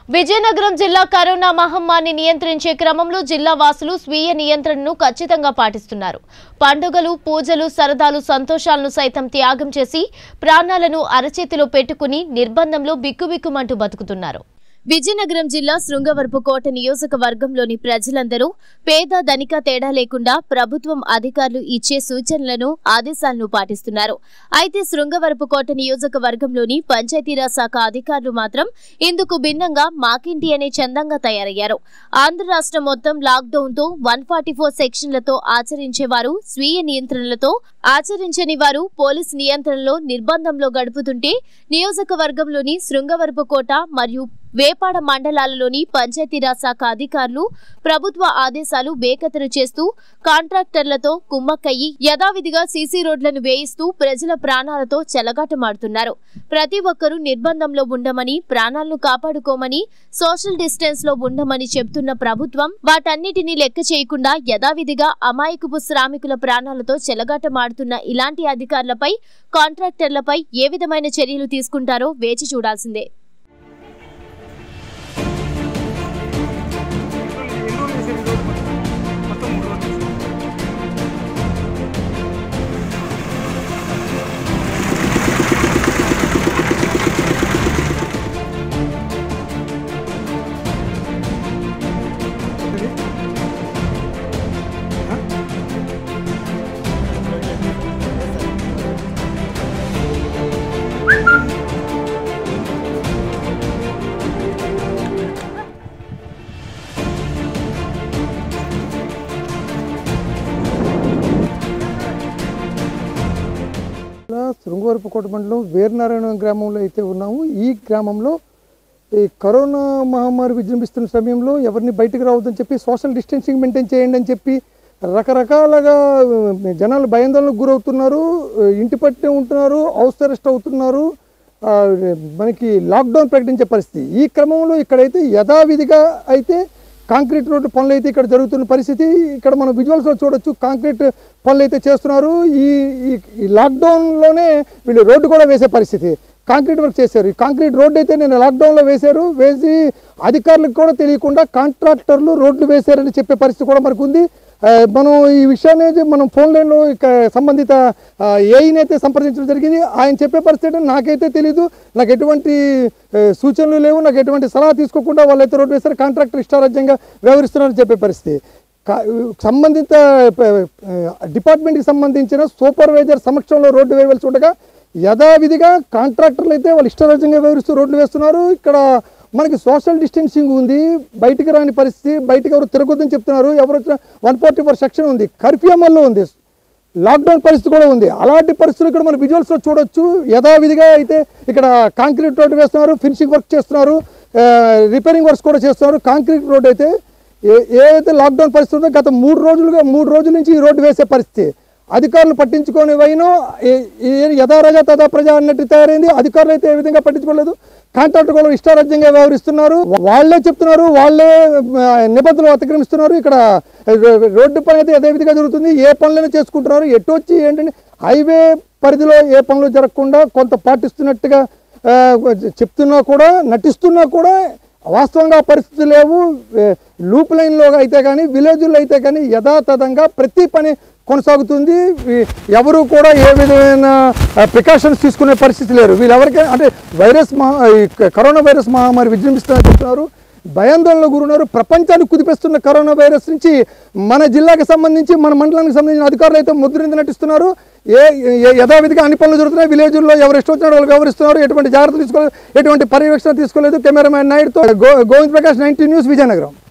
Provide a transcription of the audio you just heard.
విజయనగరం జిల్లా కరోనా మహమ్మారిని నియంత్రించే క్రమంలో జిల్లా వాసులు స్వీయ నియంత్రణను ఖచ్చితంగా పాటిస్తున్నారు పండుగలు పూజలు సరదాలు సంతోషాలను సైతం త్యాగం చేసి ప్రాణాలను అరచేతిలో పెట్టుకుని నిర్బంధంలో బిక్కుబిక్కుమంటూ బతుకుతున్నారు విజయనగరం జిల్లా శృంగవరపుకోట నియోజకవర్గంలోని ప్రజలందరూ పేద ధనిక తేడా లేకుండా ప్రభుత్వం అధికారులు ఇచ్చే సూచనలను ఆదేశాలను పాటిస్తున్నారు అయితే శృంగవరపుకోట నియోజకవర్గంలోని పంచాయతీరాజ్ శాఖ అధికారులు మాత్రం ఇందుకు భిన్నంగా మాకింటి అనే చందంగా తయారయ్యారు ఆంధ్ర రాష్ట్రం మొత్తం లాక్డౌన్ తో వన్ ఫార్టీ ఫోర్ సెక్షన్లతో ఆచరించేవారు స్వీయ నియంత్రణలతో ఆచరించని వారు పోలీస్ నియంత్రణలో నిర్బంధంలో గడుపుతుంటే నియోజకవర్గంలోని శృంగవరపుకోట మరియు వేపాడ మండలాలలోని పంచాయతీరాజ్ శాఖ అధికారులు ప్రభుత్వ ఆదేశాలు బేఖతరు చేస్తూ కాంట్రాక్టర్లతో కుమ్మక్కయ్యి యథావిధిగా సీసీ రోడ్లను వేయిస్తూ ప్రజల ప్రాణాలతో చెలగాటమాడుతున్నారు ప్రతి ఒక్కరూ నిర్బంధంలో ఉండమని ప్రాణాలను కాపాడుకోమని సోషల్ డిస్టెన్స్ లో ఉండమని చెబుతున్న ప్రభుత్వం వాటన్నిటినీ లెక్క చేయకుండా యథావిధిగా అమాయకపు శ్రామికుల ప్రాణాలతో చెలగాటమాడుతున్న ఇలాంటి అధికారులపై కాంట్రాక్టర్లపై ఏ విధమైన చర్యలు తీసుకుంటారో వేచి చూడాల్సిందే ఎన్ని రోజులు చేశారు ఈ రోజు మొత్తం? మొత్తం మూడు రోజులు చేశారు. ఇది? ఆ? శృంగవరపుకోట మండలం వీరనారాయణ గ్రామంలో అయితే ఉన్నాము ఈ గ్రామంలో ఈ కరోనా మహమ్మారి విజృంభిస్తున్న సమయంలో ఎవరిని బయటకు రావద్దని చెప్పి సోషల్ డిస్టెన్సింగ్ మెయింటైన్ చేయండి అని చెప్పి రకరకాలుగా ఆ, జనాలు భయాందోళనకు గురవుతున్నారు ఆ, ఇంటి పట్టే ఉంటున్నారు హౌస్ అరెస్ట్ అవుతున్నారు ఆ, మనకి లాక్డౌన్ ప్రకటించే పరిస్థితి ఈ క్రమంలో ఇక్కడైతే యథావిధిగా అయితే కాంక్రీట్ రోడ్డు పనులు అయితే ఇక్కడ జరుగుతున్న పరిస్థితి ఇక్కడ మనం విజువల్స్లో చూడొచ్చు కాంక్రీట్ పనులు అయితే చేస్తున్నారు ఈ ఈ- ఈ లాక్డౌన్లోనే వీళ్ళు రోడ్డు కూడా వేసే పరిస్థితి కాంక్రీట్ వర్క్ చేశారు ఈ కాంక్రీట్ రోడ్డు అయితే నేను లాక్డౌన్లో వేశారు వేసి అధికారులకు కూడా తెలియకుండా కాంట్రాక్టర్లు రోడ్లు వేశారని చెప్పే పరిస్థితి కూడా మనకు ఉంది ఆ, మనం ఈ విషయాన్ని అయితే మనం ఫోన్ లైన్లో ఇక సంబంధిత ఏఈని అయితే సంప్రదించడం జరిగింది ఆయన చెప్పే పరిస్థితి ఏంటంటే నాకైతే తెలీదు నాకు ఎటువంటి ఆ, సూచనలు లేవు నాకు ఎటువంటి సలహా తీసుకోకుండా వాళ్ళైతే రోడ్డు వేశారు కాంట్రాక్టర్ ఇష్టారాజ్యంగా వ్యవహరిస్తున్నారని చెప్పే పరిస్థితి కా- సంబంధిత ప- ఆ, డిపార్ట్మెంట్కి సంబంధించిన సూపర్వైజర్ సమక్షంలో రోడ్డు వేయవలసి ఉండగా యథావిధిగా కాంట్రాక్టర్లు అయితే వాళ్ళు ఇష్టరాజ్యంగా వ్యవహరిస్తూ రోడ్లు వేస్తున్నారు ఇక్కడ మనకి సోషల్ డిస్టెన్సింగ్ ఉంది బయటికి రాని పరిస్థితి బయటికి ఎవరు తిరగొద్దని చెప్తున్నారు ఎవరు వచ్చినా వన్ ఫార్టీ ఫోర్ సెక్షన్ ఉంది కర్ఫ్యూ అమల్లో ఉంది లాక్డౌన్ పరిస్థితి కూడా ఉంది అలాంటి పరిస్థితులు ఇక్కడ మన విజువల్స్లో చూడొచ్చు యథావిధిగా అయితే ఇక్కడ కాంక్రీట్ రోడ్డు వేస్తున్నారు ఫినిషింగ్ వర్క్ చేస్తున్నారు రిపేరింగ్ వర్క్స్ కూడా చేస్తున్నారు కాంక్రీట్ రోడ్ అయితే ఏ ఏదైతే లాక్డౌన్ పరిస్థితి ఉందో గత మూడు రోజులుగా మూడు రోజుల నుంచి ఈ రోడ్డు వేసే పరిస్థితి అధికారులు పట్టించుకొని వైనో యథారాజా తథా ప్రజ అన్నట్టు తయారైంది అధికారులు అయితే ఏ విధంగా పట్టించుకోలేదు కాంట్రాక్టర్ కూడా ఇష్టారాజ్యంగా వ్యవహరిస్తున్నారు వాళ్ళే చెప్తున్నారు వాళ్ళే ఆ, నిబంధనలు అతిక్రమిస్తున్నారు ఇక్కడ రో- రోడ్డు పని అయితే అదే విధంగా జరుగుతుంది ఏ పనులైనా చేసుకుంటున్నారు ఎటు వచ్చి ఏంటంటే హైవే పరిధిలో ఏ పనులు జరగకుండా కొంత పాటిస్తున్నట్టుగా ఆ, చెప్తున్నా కూడా నటిస్తున్నా కూడా వాస్తవంగా ఆ పరిస్థితులు లేవు ఏ, లూప్ లైన్లో అయితే కానీ విలేజ్లో అయితే కానీ యథాతథంగా ప్రతి పని కొనసాగుతుంది ఈ- ఎవరు కూడా ఏ విధమైన ప్రికాషన్స్ తీసుకునే పరిస్థితి లేరు వీళ్ళెవరికైనా అంటే వైరస్ మహా ఈ కరోనా వైరస్ మహమ్మారి విజృంభిస్తుందని చెప్తున్నారు భయాందోళనకు గురున్నారు ప్రపంచాన్ని కుదిపేస్తున్న కరోనా వైరస్ నుంచి మన జిల్లాకి సంబంధించి మన మండలానికి సంబంధించిన అధికారులు అయితే ముద్రింది నటిస్తున్నారు ఏ ఏ- యథావిధిగా అన్ని పనులు జరుగుతున్నాయి విలేజ్లో ఎవరు ఇష్టం వచ్చిన వాళ్ళు వ్యవహరిస్తున్నారు ఎటువంటి జాగ్రత్తలు తీసుకోలేదు ఎటువంటి పర్యవేక్షణ తీసుకోలేదు కెమెరామ్యాన్ నాయుడుతో గో గోవింద్ ప్రకాష్ నైన్టీ న్యూస్ విజయనగరం